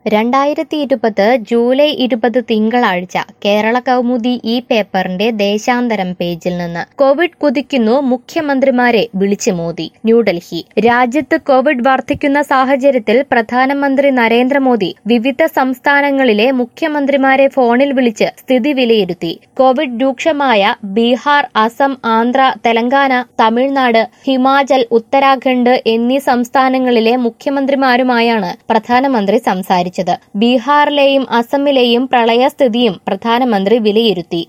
രണ്ടായിരത്തി ഇരുപത് ജൂലൈ ഇരുപത് തിങ്കളാഴ്ച കേരള കൗമുദി ഈ പേപ്പറിന്റെ ദേശാന്തരം പേജിൽ നിന്ന് കോവിഡ് കുതിക്കുന്നു മുഖ്യമന്ത്രിമാരെ വിളിച്ചു മോദി ന്യൂഡൽഹി രാജ്യത്ത് കോവിഡ് വർദ്ധിക്കുന്ന സാഹചര്യത്തിൽ പ്രധാനമന്ത്രി നരേന്ദ്രമോദി വിവിധ സംസ്ഥാനങ്ങളിലെ മുഖ്യമന്ത്രിമാരെ ഫോണിൽ വിളിച്ച് സ്ഥിതി വിലയിരുത്തി കോവിഡ് രൂക്ഷമായ ബീഹാർ അസം ആന്ധ്ര തെലങ്കാന തമിഴ്നാട് ഹിമാചൽ ഉത്തരാഖണ്ഡ് എന്നീ സംസ്ഥാനങ്ങളിലെ മുഖ്യമന്ത്രിമാരുമായാണ് പ്രധാനമന്ത്രി സംസാരിച്ചത് ബീഹാറിലെയും അസമിലെയും പ്രളയസ്ഥിതിയും പ്രധാനമന്ത്രി വിലയിരുത്തി